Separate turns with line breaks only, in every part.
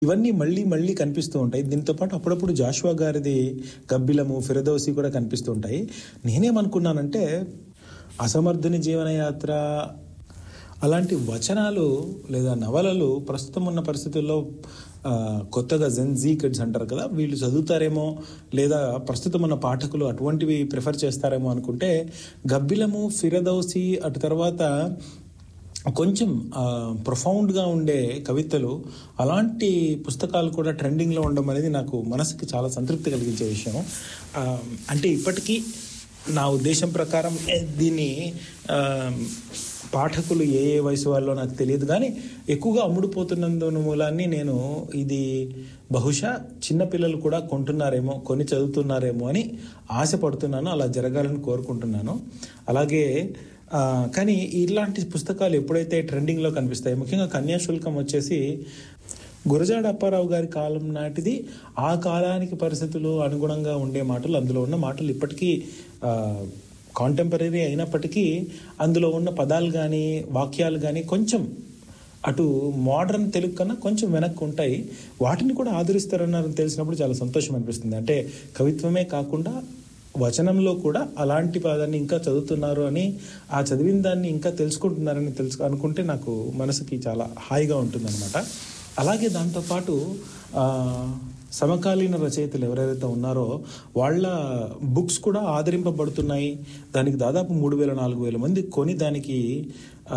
ఇవన్నీ మళ్ళీ మళ్ళీ కనిపిస్తూ ఉంటాయి దీంతో పాటు అప్పుడప్పుడు జాషువా గారిది గబ్బిలము ఫిరదౌసి కూడా కనిపిస్తూ ఉంటాయి నేనేమనుకున్నానంటే అసమర్థుని జీవనయాత్ర అలాంటి వచనాలు లేదా నవలలు ప్రస్తుతం ఉన్న పరిస్థితుల్లో ఆ, కొత్తగా జెన్జీ కిడ్స్ అంటారు కదా వీళ్ళు చదువుతారేమో లేదా ప్రస్తుతం ఉన్న పాఠకులు అటువంటివి ప్రిఫర్ చేస్తారేమో అనుకుంటే గబ్బిలము ఫిరదౌసి అటు తర్వాత కొంచెం ప్రొఫౌండ్గా ఉండే కవితలు అలాంటి పుస్తకాలు కూడా ట్రెండింగ్లో ఉండడం అనేది నాకు మనసుకి చాలా సంతృప్తి కలిగించే విషయం ఆ, అంటే ఇప్పటికీ నా ఉద్దేశం ప్రకారం ఏ, దీన్ని ఆ, పాఠకులు ఏ ఏ వయసు వాళ్ళో నాకు తెలియదు కానీ ఎక్కువగా అమ్ముడుపోతున్నందున మూలాన్ని నేను ఇది బహుశా చిన్నపిల్లలు కూడా కొంటున్నారేమో కొని చదువుతున్నారేమో అని ఆశపడుతున్నాను అలా జరగాలని కోరుకుంటున్నాను అలాగే ఆ, కానీ ఇలాంటి పుస్తకాలు ఎప్పుడైతే ట్రెండింగ్లో కనిపిస్తాయి ముఖ్యంగా కన్యాశుల్కం వచ్చేసి గురజాడ అప్పారావు గారి కాలం నాటిది ఆ కాలానికి పరిస్థితులు అనుగుణంగా ఉండే మాటలు అందులో ఉన్న మాటలు ఇప్పటికీ కాంటెంపరీ అయినప్పటికీ అందులో ఉన్న పదాలు కానీ వాక్యాలు కానీ కొంచెం అటు మోడర్న్ తెలుగు కన్నా కొంచెం వెనక్కి ఉంటాయి వాటిని కూడా ఆదరిస్తారన్నారని తెలిసినప్పుడు చాలా సంతోషం అనిపిస్తుంది అంటే కవిత్వమే కాకుండా వచనంలో కూడా అలాంటి పదాన్ని ఇంకా చదువుతున్నారు అని ఆ చదివిన దాన్ని ఇంకా తెలుసుకుంటున్నారని తెలుసు అనుకుంటే నాకు మనసుకి చాలా హాయిగా ఉంటుందన్నమాట అలాగే దాంతోపాటు ఆ, సమకాలీన రచయితలు ఎవరెవరైతే ఉన్నారో వాళ్ళ బుక్స్ కూడా ఆదరింపబడుతున్నాయి దానికి దాదాపు మూడు వేల నాలుగు వేల మంది కొని దానికి ఆ,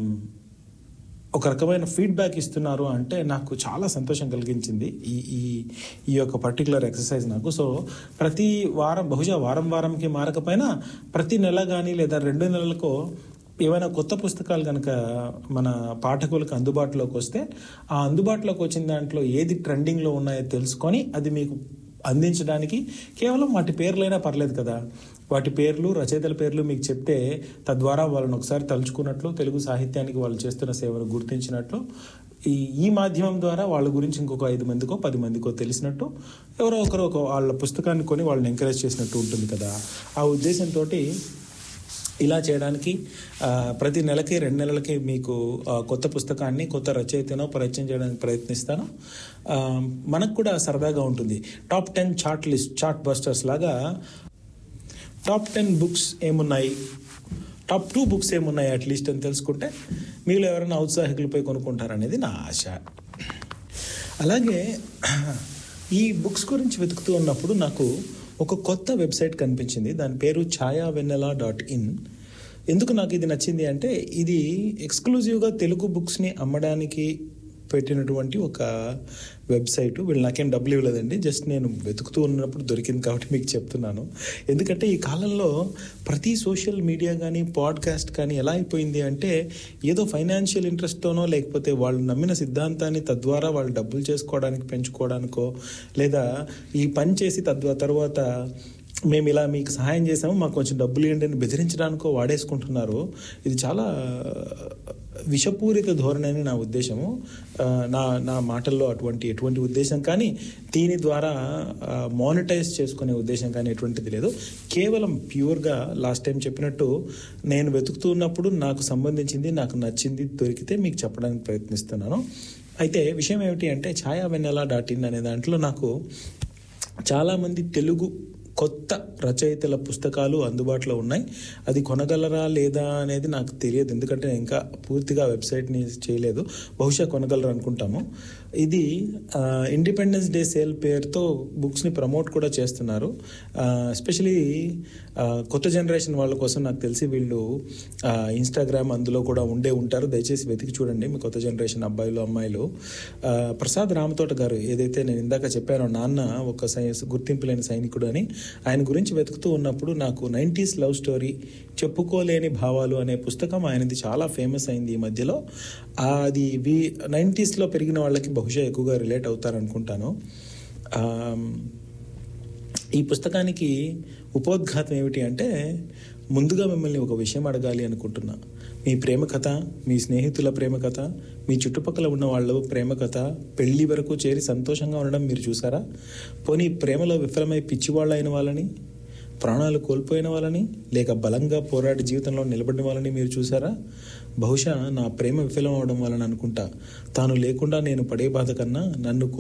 ఒక రకమైన ఫీడ్బ్యాక్ ఇస్తున్నారు అంటే నాకు చాలా సంతోషం కలిగించింది ఈ ఈ ఈ యొక్క పర్టికులర్ ఎక్సర్సైజ్ నాకు సో ప్రతి వారం బహుశా వారం వారంకి మారకపోయినా ప్రతి నెల కానీ లేదా రెండు నెలలకో ఏమైనా కొత్త పుస్తకాలు కనుక మన పాఠకులకు అందుబాటులోకి వస్తే ఆ అందుబాటులోకి వచ్చిన దాంట్లో ఏది ట్రెండింగ్లో ఉన్నాయో తెలుసుకొని అది మీకు అందించడానికి కేవలం వాటి పేర్లైనా పర్లేదు కదా వాటి పేర్లు రచయితల పేర్లు మీకు చెప్తే తద్వారా వాళ్ళని ఒకసారి తలుచుకున్నట్లు తెలుగు సాహిత్యానికి వాళ్ళు చేస్తున్న సేవను గుర్తించినట్లు ఈ ఈ మాధ్యమం ద్వారా వాళ్ళ గురించి ఇంకొక ఐదు మందికో పది మందికో తెలిసినట్టు ఎవరో ఒకరు ఒక వాళ్ళ పుస్తకాన్ని కొని వాళ్ళని ఎంకరేజ్ చేసినట్టు ఉంటుంది కదా ఆ ఉద్దేశంతో ఇలా చేయడానికి ఆ, ప్రతి నెలకి రెండు నెలలకి మీకు ఆ, కొత్త పుస్తకాన్ని కొత్త రచయితనో పరిచయం చేయడానికి ప్రయత్నిస్తాను ఆ, మనకు కూడా సరదాగా ఉంటుంది top ten chart list chart busters లాగా టాప్ టెన్ బుక్స్ ఏమున్నాయి టాప్ టూ బుక్స్ ఏమున్నాయి అట్లీస్ట్ అని తెలుసుకుంటే మీరు ఎవరైనా ఔత్సాహికులపై కొనుక్కుంటారనేది నా ఆశ అలాగే ఈ బుక్స్ గురించి వెతుకుతూ ఉన్నప్పుడు నాకు ఒక కొత్త వెబ్సైట్ కనిపించింది దాని పేరు ఛాయా వెన్నెల డాట్ ఇన్ ఎందుకు నాకు ఇది నచ్చింది అంటే ఇది ఎక్స్క్లూజివ్గా తెలుగు బుక్స్ని అమ్మడానికి పెట్టినటువంటి ఒక వెబ్సైట్ వీళ్ళు నాకేం డబ్బులు ఇవ్వలేదండి జస్ట్ నేను వెతుకుతూ ఉన్నప్పుడు దొరికింది కాబట్టి మీకు చెప్తున్నాను ఎందుకంటే ఈ కాలంలో ప్రతి సోషల్ మీడియా కానీ పాడ్కాస్ట్ కానీ ఎలా అయిపోయింది అంటే ఏదో ఫైనాన్షియల్ ఇంట్రెస్ట్తోనో లేకపోతే వాళ్ళు నమ్మిన సిద్ధాంతాన్ని తద్వారా వాళ్ళు డబ్బులు చేసుకోవడానికి పెంచుకోవడానికో లేదా ఈ పని చేసి తద్వా తర్వాత మేము ఇలా మీకు సహాయం చేసాము మాకు కొంచెం డబ్బులు ఇవ్వండి అని బెదిరించడానికో వాడేసుకుంటున్నారు ఇది చాలా విషపూరిత ధోరణి అని నా ఉద్దేశము ఆ, నా నా మాటల్లో అటువంటి ఎటువంటి ఉద్దేశం కానీ దీని ద్వారా మానిటైజ్ చేసుకునే ఉద్దేశం కానీ ఎటువంటిది లేదు కేవలం ప్యూర్గా లాస్ట్ టైం చెప్పినట్టు నేను వెతుకుతూ ఉన్నప్పుడు నాకు సంబంధించింది నాకు నచ్చింది దొరికితే మీకు చెప్పడానికి ప్రయత్నిస్తున్నాను అయితే విషయం ఏమిటి అంటే ఛాయా వెన్నెల డాట్ ఇన్ అనే దాంట్లో నాకు చాలామంది తెలుగు కొత్త రచయితల పుస్తకాలు అందుబాటులో ఉన్నాయి అది కొనగలరా లేదా అనేది నాకు తెలియదు ఎందుకంటే నేను ఇంకా పూర్తిగా వెబ్సైట్ని చేయలేదు బహుశా కొనగలరు అనుకుంటాము ఇది ఇండిపెండెన్స్ డే సేల్ పేరుతో బుక్స్ని ప్రమోట్ కూడా చేస్తున్నారు ఎస్పెషలీ కొత్త జనరేషన్ వాళ్ళ కోసం నాకు తెలిసి వీళ్ళు ఇన్స్టాగ్రామ్ అందులో కూడా ఉండే ఉంటారు దయచేసి వెతికి చూడండి మీ కొత్త జనరేషన్ అబ్బాయిలు అమ్మాయిలు ఆ, ప్రసాద్ రామతోట గారు ఏదైతే నేను ఇందాక చెప్పానో నాన్న ఒక సై గుర్తింపు లేని సైనికుడు అని ఆయన గురించి వెతుకుతూ ఉన్నప్పుడు నాకు నైంటీస్ లవ్ స్టోరీ చెప్పుకోలేని భావాలు అనే పుస్తకం ఆయనది చాలా ఫేమస్ అయింది ఈ మధ్యలో ఆ, అది వి నైంటీస్లో పెరిగిన వాళ్ళకి బహుశా ఎక్కువగా రిలేట్ అవుతారనుకుంటాను ఆ, ఈ పుస్తకానికి ఉపోద్ఘాతం ఏమిటి అంటే ముందుగా మిమ్మల్ని ఒక విషయం అడగాలి అనుకుంటున్నా మీ ప్రేమ కథ మీ స్నేహితుల ప్రేమ కథ మీ చుట్టుపక్కల ఉన్న వాళ్ళ ప్రేమ కథ పెళ్లి వరకు చేరి సంతోషంగా ఉండడం మీరు చూసారా పోనీ ప్రేమలో విఫలమై పిచ్చివాళ్ళు అయిన వాళ్ళని ప్రాణాలు కోల్పోయిన వాళ్ళని లేక బలంగా పోరాడి జీవితంలో నిలబడిన వాళ్ళని మీరు చూసారా బహుశా నా ప్రేమ విఫలం అవడం వలన అనుకుంటా తాను లేకుండా నేను పడే బాధ కన్నా నన్ను